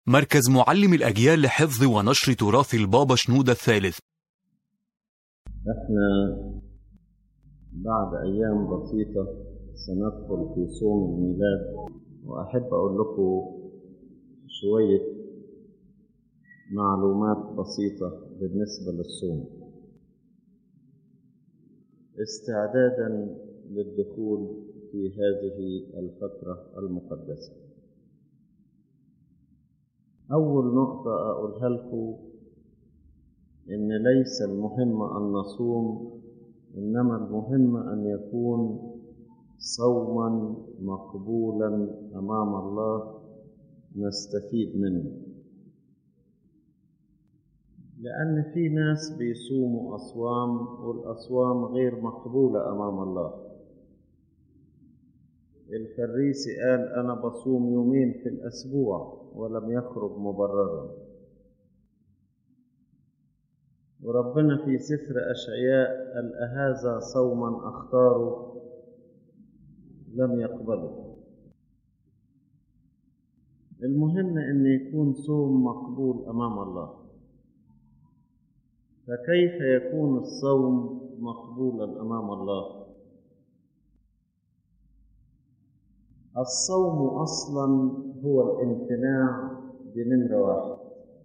مركز معلم الأجيال لحفظ ونشر تراث البابا شنودة الثالث احنا بعد ايام بسيطة سندخل في صوم الميلاد واحب اقول لكم شوية معلومات بسيطة بالنسبة للصوم استعدادا للدخول في هذه الفترة المقدسة أول نقطة أقولها لكم إن ليس المهم أن نصوم إنما المهم أن يكون صوما مقبولا أمام الله نستفيد منه لأن في ناس بيصوموا أصوام والأصوام غير مقبولة أمام الله الفريسي قال أنا بصوم يومين في الأسبوع ولم يخرج مبررا وربنا في سفر أشعياء قال أهذا صوما أختاره لم يقبله المهم أن يكون صوم مقبول أمام الله فكيف يكون الصوم مقبولا أمام الله الصوم أصلا هو الامتناع بنمرة واحد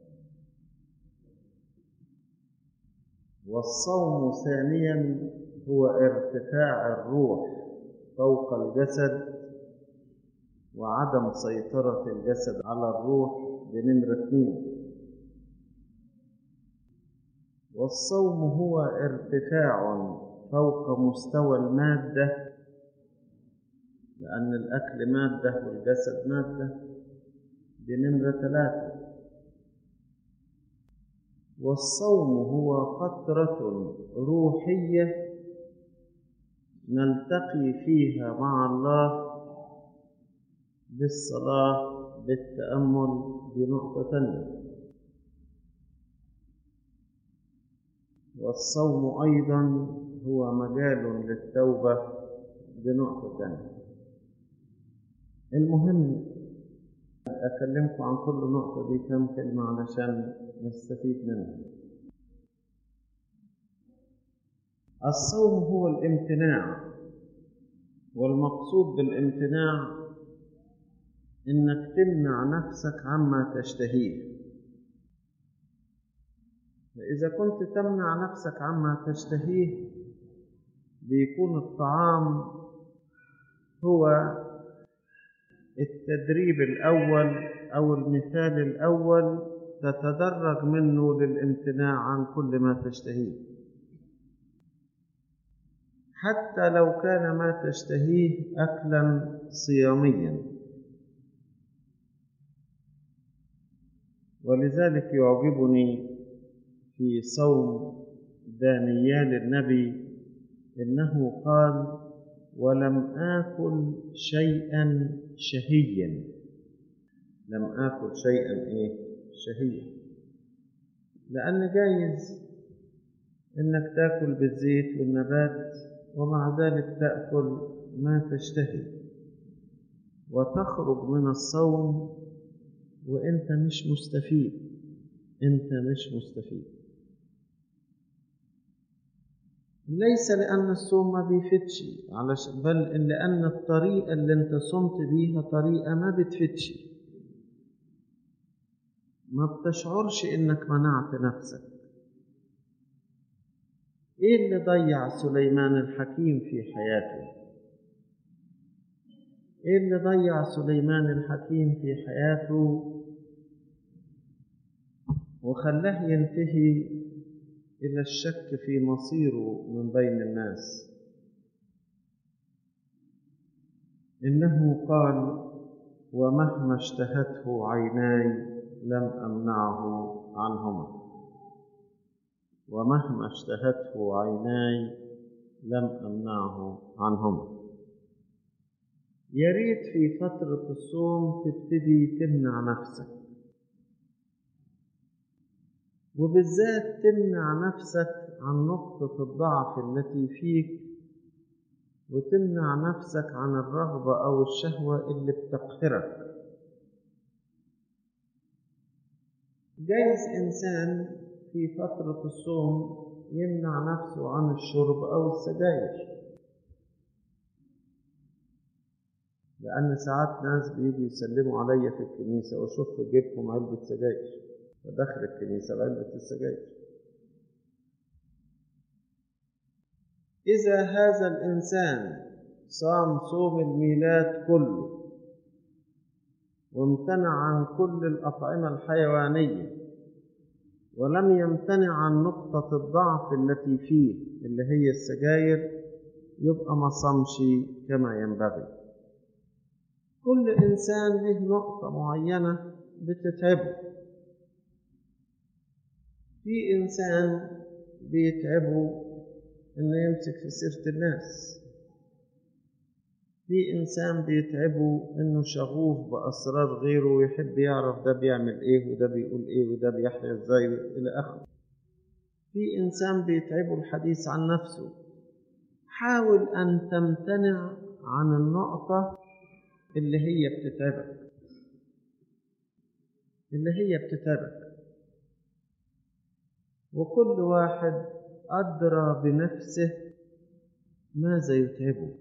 والصوم ثانيا هو ارتفاع الروح فوق الجسد وعدم سيطرة الجسد على الروح بنمرة اثنين والصوم هو ارتفاع فوق مستوى المادة لأن الأكل مادة والجسد مادة بنمرة ثلاثة والصوم هو فترة روحية نلتقي فيها مع الله بالصلاة بالتأمل بنقطة ثانية والصوم أيضا هو مجال للتوبة بنقطة ثانية المهم أكلمكم عن كل نقطة دي كم كلمة علشان نستفيد منها الصوم هو الامتناع والمقصود بالامتناع إنك تمنع نفسك عما تشتهيه فإذا كنت تمنع نفسك عما تشتهيه بيكون الطعام هو التدريب الأول أو المثال الأول تتدرج منه للامتناع عن كل ما تشتهيه حتى لو كان ما تشتهيه أكلا صياميا ولذلك يعجبني في صوم دانيال النبي إنه قال ولم آكل شيئا شهيا لم آكل شيئا إيه شهيا لأن جايز إنك تاكل بالزيت والنبات ومع ذلك تأكل ما تشتهي وتخرج من الصوم وأنت مش مستفيد أنت مش مستفيد ليس لأن الصوم ما بيفتش علشان بل لأن الطريقة اللي أنت صمت بيها طريقة ما بتفتش ما بتشعرش إنك منعت نفسك إيه اللي ضيع سليمان الحكيم في حياته؟ إيه اللي ضيع سليمان الحكيم في حياته وخلاه ينتهي إلى الشك في مصيره من بين الناس إنه قال ومهما اشتهته عيناي لم أمنعه عنهما ومهما اشتهته عيناي لم أمنعه عنهما يا ريت في فترة الصوم تبتدي تمنع نفسك وبالذات تمنع نفسك عن نقطة الضعف التي فيك وتمنع نفسك عن الرغبة أو الشهوة اللي بتقهرك جايز إنسان في فترة الصوم يمنع نفسه عن الشرب أو السجاير لأن ساعات ناس بيجوا يسلموا عليا في الكنيسة وأشوف في جيبهم علبة سجاير فدخل الكنيسة بعلبة السجاير إذا هذا الإنسان صام صوم الميلاد كله وامتنع عن كل الأطعمة الحيوانية ولم يمتنع عن نقطة الضعف التي فيه اللي هي السجاير يبقى ما صامش كما ينبغي كل إنسان له نقطة معينة بتتعبه في إنسان بيتعبه إنه يمسك في سيرة الناس في إنسان بيتعبه إنه شغوف بأسرار غيره ويحب يعرف ده بيعمل إيه وده بيقول إيه وده بيحيا إزاي إلى آخره في إنسان بيتعبه الحديث عن نفسه حاول أن تمتنع عن النقطة اللي هي بتتعبك اللي هي بتتعبك وكل واحد أدرى بنفسه ماذا يتعبه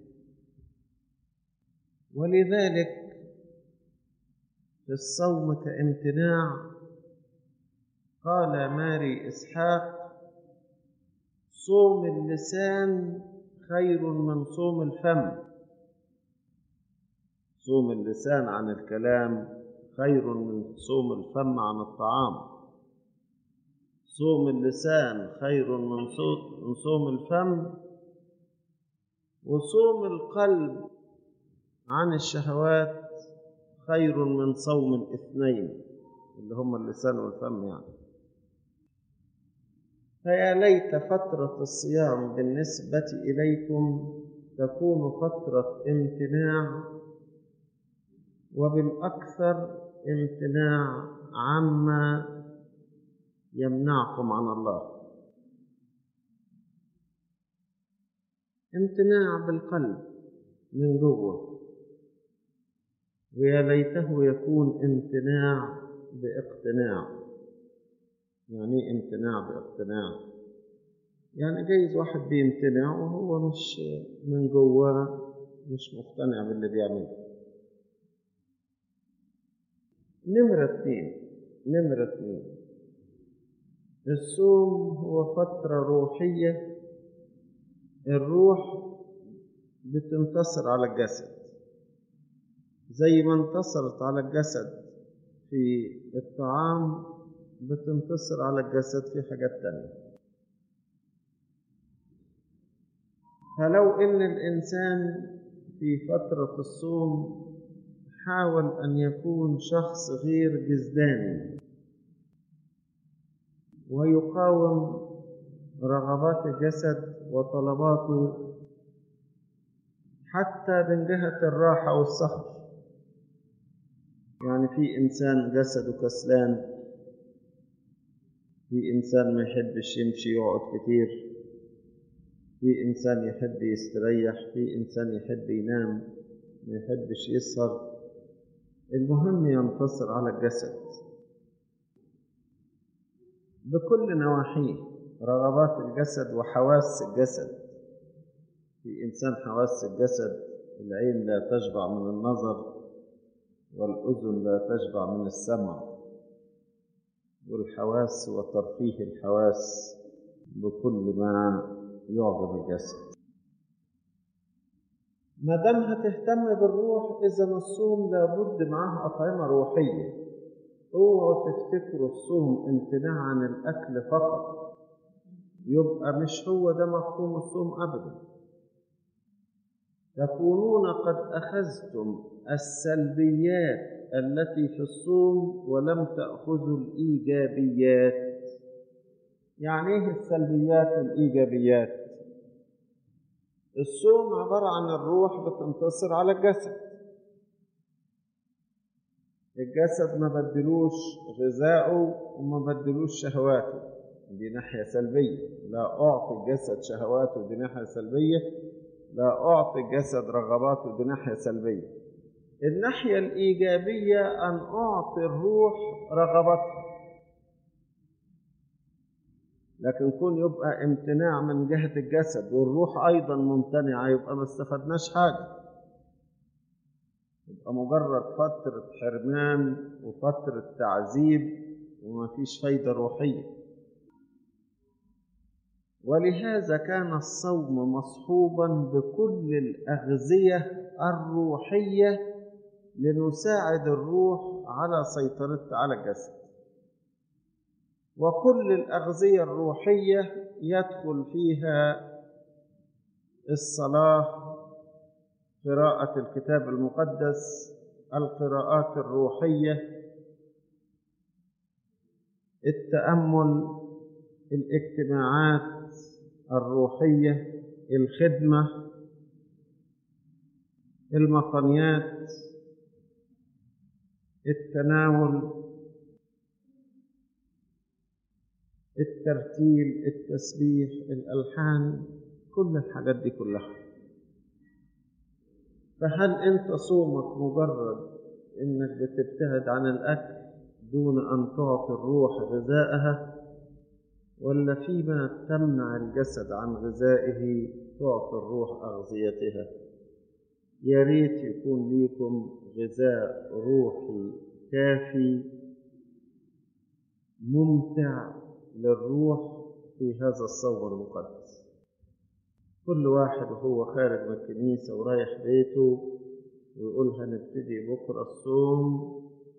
ولذلك في الصوم كامتناع قال ماري إسحاق صوم اللسان خير من صوم الفم صوم اللسان عن الكلام خير من صوم الفم عن الطعام صوم اللسان خير من من صوم الفم وصوم القلب عن الشهوات خير من صوم الاثنين اللي هما اللسان والفم يعني فيا ليت فترة الصيام بالنسبة إليكم تكون فترة امتناع وبالأكثر امتناع عما يمنعكم عن الله امتناع بالقلب من جوه ويا ليته يكون امتناع باقتناع يعني ايه امتناع باقتناع يعني جايز واحد بيمتنع وهو مش من جواه مش مقتنع باللي بيعمله نمرة اتنين نمرة اتنين الصوم هو فترة روحية الروح بتنتصر على الجسد زي ما انتصرت على الجسد في الطعام بتنتصر على الجسد في حاجات تانية فلو ان الانسان في فترة الصوم حاول ان يكون شخص غير جزداني ويقاوم رغبات الجسد وطلباته حتى من جهة الراحة والسهر يعني في إنسان جسده كسلان في إنسان ما يحبش يمشي يقعد كتير في إنسان يحب يستريح في إنسان يحب ينام ما يحبش يسهر المهم ينتصر على الجسد بكل نواحيه رغبات الجسد وحواس الجسد في إنسان حواس الجسد العين لا تشبع من النظر والأذن لا تشبع من السمع والحواس وترفيه الحواس بكل ما يعجب الجسد ما دام هتهتم بالروح إذا الصوم لابد معاه أطعمة روحية اوعوا تفتكروا الصوم امتناع عن الأكل فقط يبقى مش هو ده مفهوم الصوم أبدا تكونون قد أخذتم السلبيات التي في الصوم ولم تأخذوا الإيجابيات يعني إيه السلبيات والإيجابيات الصوم عبارة عن الروح بتنتصر على الجسد الجسد ما بدلوش غذائه وما بدلوش شهواته دي ناحية سلبية لا أعطي الجسد شهواته دي ناحية سلبية لا أعطي الجسد رغباته دي ناحية سلبية الناحية الإيجابية أن أعطي الروح رغبتها لكن كون يبقى امتناع من جهة الجسد والروح أيضا ممتنعة يبقى ما استفدناش حاجة يبقى مجرد فترة حرمان وفترة تعذيب وما فيش فايدة روحية ولهذا كان الصوم مصحوبا بكل الأغذية الروحية لنساعد الروح على سيطرتها على الجسد وكل الأغذية الروحية يدخل فيها الصلاة قراءة الكتاب المقدس القراءات الروحية التأمل الاجتماعات الروحية الخدمة المقنيات التناول الترتيل التسبيح الألحان كل الحاجات دي كلها فهل أنت صومك مجرد إنك بتبتعد عن الأكل دون أن تعطي الروح غذائها ولا فيما تمنع الجسد عن غذائه تعطي الروح أغذيتها يا ريت يكون ليكم غذاء روحي كافي ممتع للروح في هذا الصوم المقدس كل واحد وهو خارج من الكنيسة ورايح بيته ويقول هنبتدي بكرة الصوم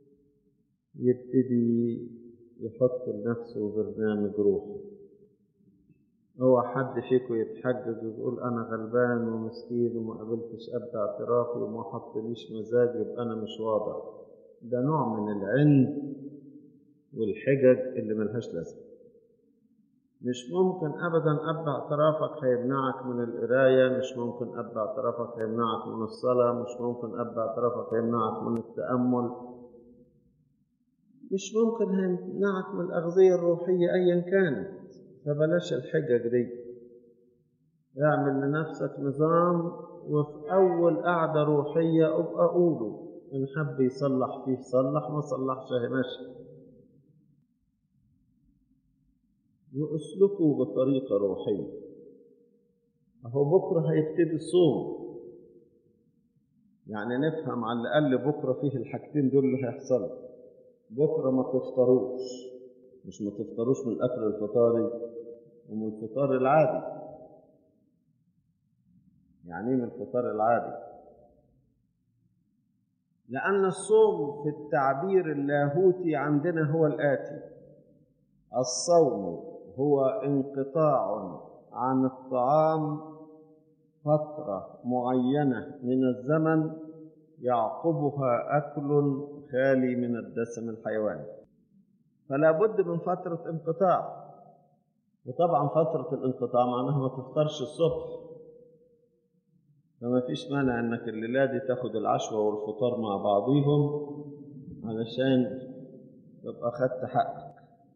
يبتدي يحط لنفسه برنامج روحي هو حد فيكم يتحجج ويقول أنا غلبان ومسكين وما قابلتش قد اعترافي وما حطليش مزاج يبقى أنا مش واضح ده نوع من العند والحجج اللي ملهاش لازمة مش ممكن أبدا أب اعترافك هيمنعك من القراية مش ممكن أب اعترافك هيمنعك من الصلاة مش ممكن أب اعترافك هيمنعك من التأمل مش ممكن هيمنعك من الأغذية الروحية أيا كانت فبلاش الحجج دي اعمل لنفسك نظام وفي أول قعدة روحية أبقى قوله إن حب يصلح فيه صلح ما صلحش هي ماشي واسلكوا بطريقة روحية أهو بكرة هيبتدي الصوم يعني نفهم على الأقل بكرة فيه الحاجتين دول اللي هيحصلوا بكرة ما تفطروش مش ما تفطروش من الأكل الفطاري ومن الفطار العادي يعني ايه من الفطار العادي لأن الصوم في التعبير اللاهوتي عندنا هو الآتي الصوم هو انقطاع عن الطعام فترة معينة من الزمن يعقبها أكل خالي من الدسم الحيواني فلا بد من فترة انقطاع وطبعا فترة الانقطاع معناها ما تفطرش الصبح فما فيش مانع انك الليلة دي تاخد العشوة والفطار مع بعضيهم علشان تبقى خدت حقك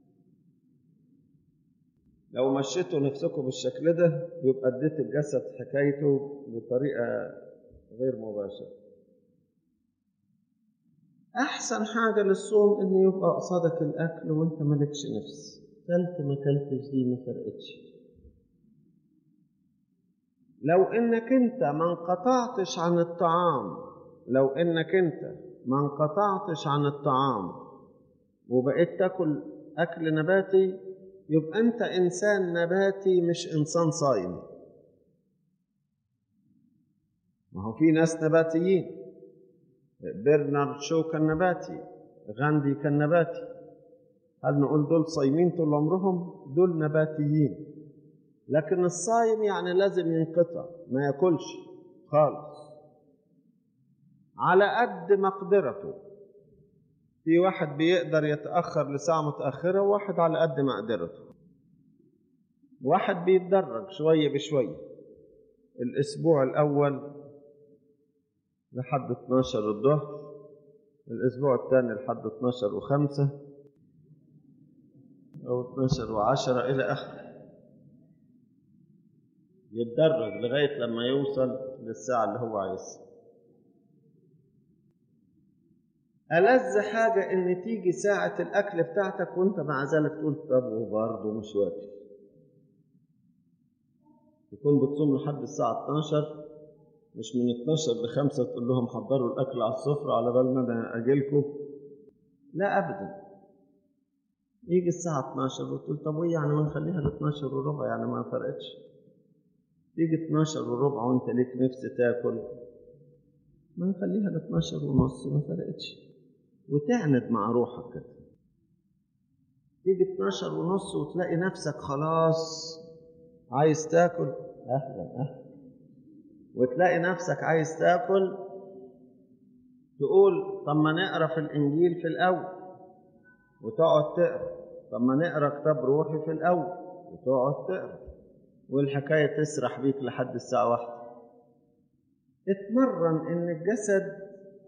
لو مشيتوا نفسكم بالشكل ده يبقى اديت الجسد حكايته بطريقة غير مباشرة أحسن حاجة للصوم إن يبقى قصادك الأكل وأنت مالكش نفس كلت ما كلتش دي ما فرقتش لو إنك أنت ما انقطعتش عن الطعام لو إنك أنت ما انقطعتش عن الطعام وبقيت تاكل أكل نباتي يبقى أنت إنسان نباتي مش إنسان صايم ما هو في ناس نباتيين برنارد شو كان نباتي غاندي كان نباتي هل نقول دول صايمين طول عمرهم دول نباتيين لكن الصايم يعني لازم ينقطع ما ياكلش خالص على قد مقدرته في واحد بيقدر يتأخر لساعة متأخرة وواحد على قد مقدرته واحد بيتدرج شوية بشوية الأسبوع الأول لحد 12 الظهر الأسبوع الثاني لحد 12 وخمسة أو 12 وعشرة إلى آخره يتدرج لغاية لما يوصل للساعة اللي هو عايزها ألذ حاجة إن تيجي ساعة الأكل بتاعتك وأنت مع ذلك تقول طب وبرضه مش واكل تكون بتصوم لحد الساعة 12 مش من 12 ل 5 تقول لهم حضروا الأكل على السفرة على بال ما أنا أجيلكم لا أبدا يجي الساعة 12 وتقول طب وإيه يعني ما نخليها ل 12 وربع يعني ما فرقتش يجي 12 وربع وأنت ليك نفس تاكل ما نخليها ل 12 ونص ما فرقتش وتعند مع روحك كده تيجي 12 ونص وتلاقي نفسك خلاص عايز تاكل اهلا اهلا وتلاقي نفسك عايز تاكل تقول طب ما نقرا في الانجيل في الاول وتقعد تقرا طب ما نقرا كتاب روحي في الاول وتقعد تقرا والحكايه تسرح بيك لحد الساعه واحدة اتمرن ان الجسد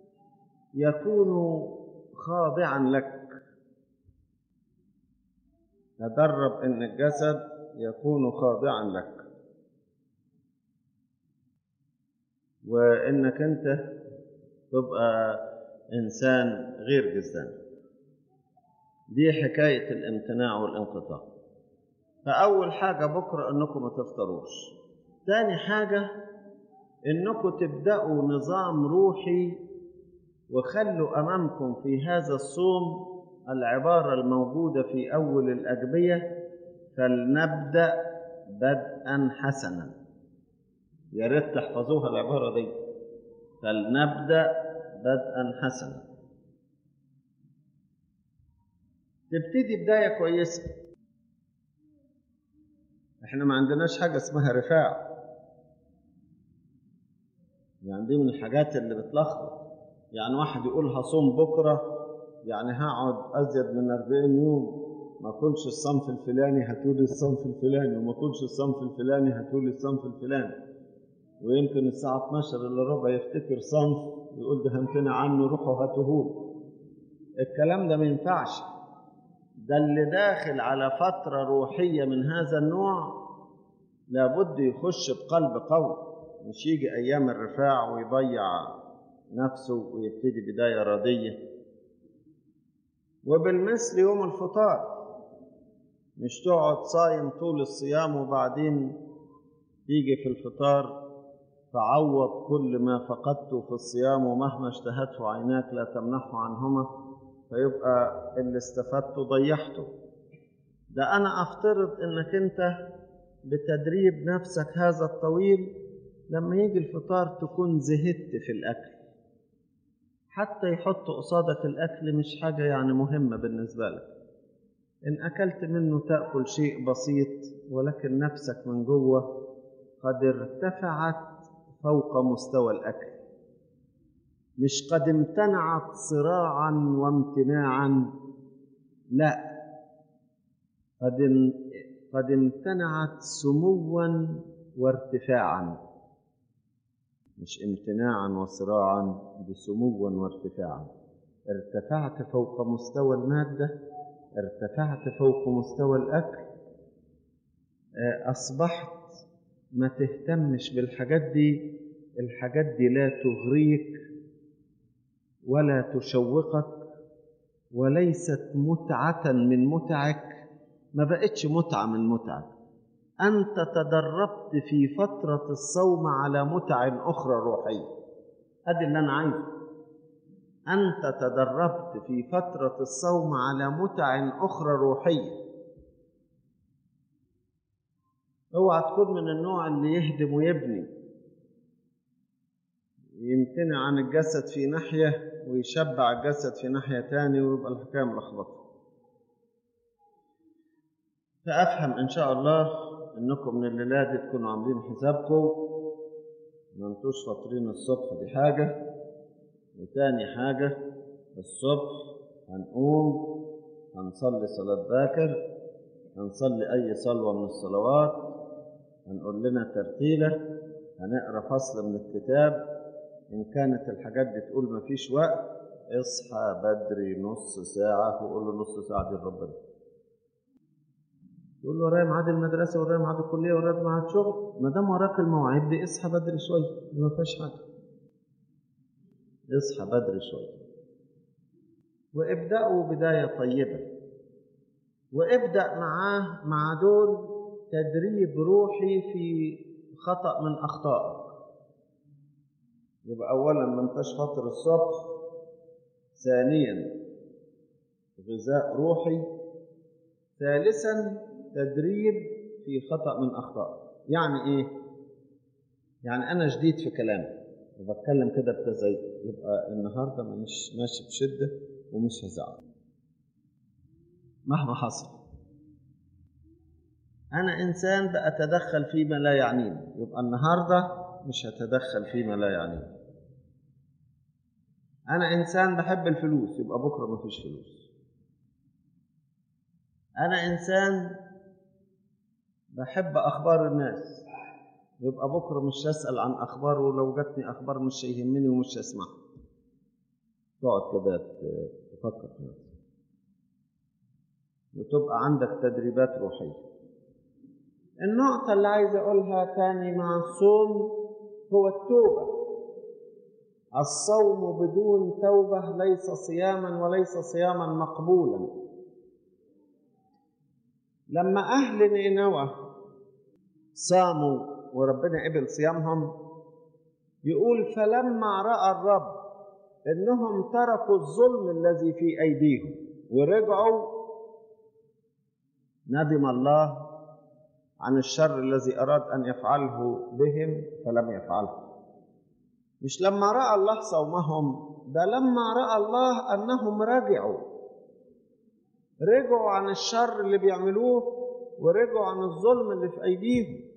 يكون خاضعا لك تدرب ان الجسد يكون خاضعا لك وانك انت تبقى انسان غير جزدان دي حكايه الامتناع والانقطاع فاول حاجه بكره انكم ما تفطروش تاني حاجه انكم تبداوا نظام روحي وخلوا امامكم في هذا الصوم العباره الموجوده في اول الاجبيه فلنبدا بدءا حسنا يا ريت تحفظوها العباره دي فلنبدا بدءا حسنا تبتدي بدايه كويسه احنا ما عندناش حاجه اسمها رفاع يعني دي من الحاجات اللي بتلخبط يعني واحد يقول هصوم بكره يعني هقعد ازيد من 40 يوم ما اكلش الصنف الفلاني هاتولي الصنف الفلاني وما اكلش الصنف الفلاني هاتولي الصنف الفلاني ويمكن الساعة 12 الا ربع يفتكر صنف ويقول ده همتنع عنه روحوا هاتوهولي الكلام ده ما ينفعش ده اللي داخل على فترة روحية من هذا النوع لابد يخش بقلب قوي مش يجي أيام الرفاع ويضيع نفسه ويبتدي بداية ردية وبالمثل يوم الفطار مش تقعد صايم طول الصيام وبعدين تيجي في الفطار تعوض كل ما فقدته في الصيام ومهما اشتهته عيناك لا تمنحه عنهما فيبقى اللي استفدته ضيعته ده أنا أفترض إنك أنت بتدريب نفسك هذا الطويل لما يجي الفطار تكون زهدت في الأكل حتى يحط قصادك الأكل مش حاجة يعني مهمة بالنسبة لك إن أكلت منه تأكل شيء بسيط ولكن نفسك من جوه قد ارتفعت فوق مستوى الأكل مش قد امتنعت صراعا وامتناعا لا قد قد امتنعت سموا وارتفاعا مش امتناعا وصراعا بسموا وارتفاعا ارتفعت فوق مستوى المادة ارتفعت فوق مستوى الأكل أصبحت ما تهتمش بالحاجات دي الحاجات دي لا تغريك ولا تشوقك وليست متعة من متعك ما بقتش متعة من متعك أنت تدربت في فترة الصوم على متع أخرى روحية هذا اللي أنا عايزه أنت تدربت في فترة الصوم على متع أخرى روحية اوعى تكون من النوع اللي يهدم ويبني يمتنع عن الجسد في ناحية ويشبع الجسد في ناحية تاني ويبقى الحكاية ملخبطة فأفهم إن شاء الله إنكم من الليلة دي تكونوا عاملين حسابكم ما انتوش فاطرين الصبح دي حاجة وتاني حاجة الصبح هنقوم هنصلي صلاة باكر هنصلي أي صلوة من الصلوات هنقول لنا ترتيلة هنقرا فصل من الكتاب إن كانت الحاجات دي تقول مفيش وقت اصحى بدري نص ساعة وقول له نص ساعة دي لربنا تقول له ورايا ميعاد المدرسة ورايا ميعاد الكلية ورايا ميعاد شغل ما دام وراك المواعيد دي اصحى بدري شوية ما فيهاش حاجة اصحى بدري شوية وابدأوا بداية طيبة وابدأ معاه مع دول تدريب روحي في خطأ من أخطائك يبقى أولا ما انتش فاطر الصبح ثانيا غذاء روحي ثالثا تدريب في خطأ من أخطائك يعني إيه؟ يعني أنا جديد في كلامي وبتكلم كده بتزايد يبقى النهارده مش ماشي بشدة ومش هزعل مهما حصل أنا إنسان بأتدخل فيما لا يعنيني يبقى النهاردة مش هتدخل فيما لا يعنيني أنا إنسان بحب الفلوس يبقى بكرة مفيش فلوس أنا إنسان بحب أخبار الناس يبقى بكرة مش هسأل عن أخبار ولو جاتني أخبار مش هيهمني ومش هسمعها تقعد كده تفكر في نفسك وتبقى عندك تدريبات روحية النقطة اللي عايز أقولها تاني مع الصوم هو التوبة الصوم بدون توبة ليس صياما وليس صياما مقبولا لما أهل نينوى صاموا وربنا قبل صيامهم يقول فلما رأى الرب إنهم تركوا الظلم الذي في أيديهم ورجعوا ندم الله عن الشر الذي أراد أن يفعله بهم فلم يفعله مش لما رأى الله صومهم ده لما رأى الله أنهم رجعوا رجعوا عن الشر اللي بيعملوه ورجعوا عن الظلم اللي في أيديهم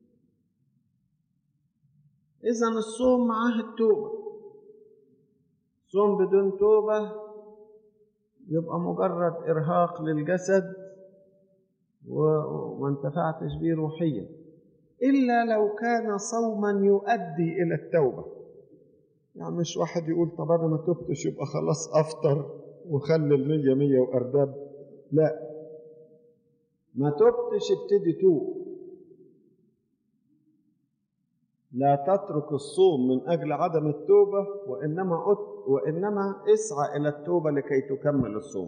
إذا الصوم معاه التوبة صوم بدون توبة يبقى مجرد إرهاق للجسد وما انتفعتش بيه روحيا إلا لو كان صوما يؤدي إلى التوبة يعني مش واحد يقول طب أنا ما تبتش يبقى خلاص أفطر وخلي المية مية وأرداب لا ما تبتش ابتدي توب لا تترك الصوم من أجل عدم التوبة وإنما أت وإنما اسعى إلى التوبة لكي تكمل الصوم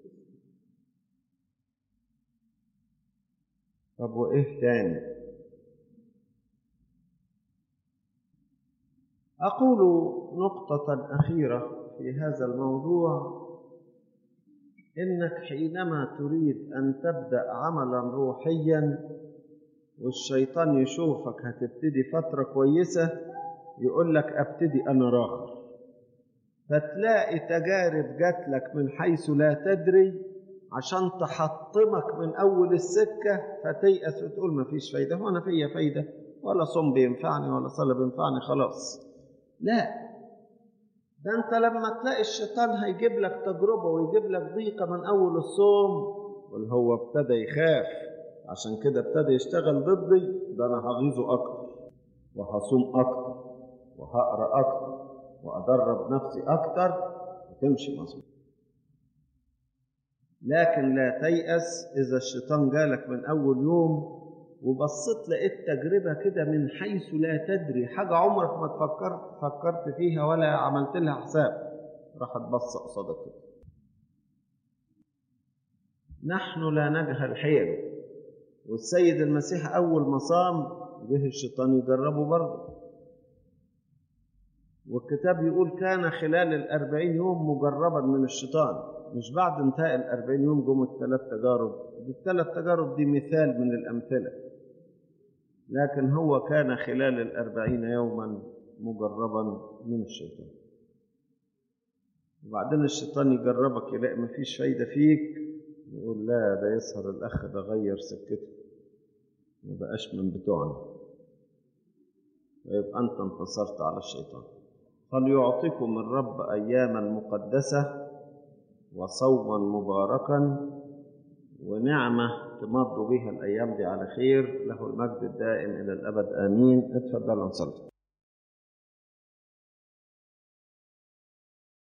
طب وإيه تاني أقول نقطة أخيرة في هذا الموضوع إنك حينما تريد أن تبدأ عملا روحيا والشيطان يشوفك هتبتدي فترة كويسة يقول لك أبتدي أنا راخر فتلاقي تجارب جات لك من حيث لا تدري عشان تحطمك من أول السكة فتيأس وتقول مفيش فايدة هو أنا فيا فايدة ولا صوم بينفعني ولا صلاة بينفعني خلاص لا ده انت لما تلاقي الشيطان هيجيب لك تجربة ويجيب لك ضيقة من أول الصوم واللي هو ابتدى يخاف عشان كده ابتدى يشتغل ضدي ده أنا هغيظه أكتر وهصوم أكتر وهقرأ أكتر وأدرب نفسي أكتر وتمشي مظبوط لكن لا تيأس إذا الشيطان جالك من أول يوم وبصيت لقيت تجربة كده من حيث لا تدري حاجة عمرك ما تفكرت فكرت فيها ولا عملت لها حساب راح تبص قصادك كده نحن لا نجهل حيله والسيد المسيح أول ما صام جه الشيطان يجربه برضه والكتاب يقول كان خلال الأربعين يوم مجربا من الشيطان مش بعد انتهاء الأربعين يوم جم الثلاث تجارب دي الثلاث تجارب دي مثال من الأمثلة لكن هو كان خلال الأربعين يوما مجربا من الشيطان وبعدين الشيطان يجربك يلاقي مفيش فايدة فيك يقول لا ده يسهر الأخ ده غير سكته ما بقاش من بتوعنا ويبقى أنت انتصرت على الشيطان فليعطيكم الرب أياما مقدسة وصوما مباركا ونعمة تمضوا بها الأيام دي على خير له المجد الدائم إلى الأبد آمين اتفضلوا نصلي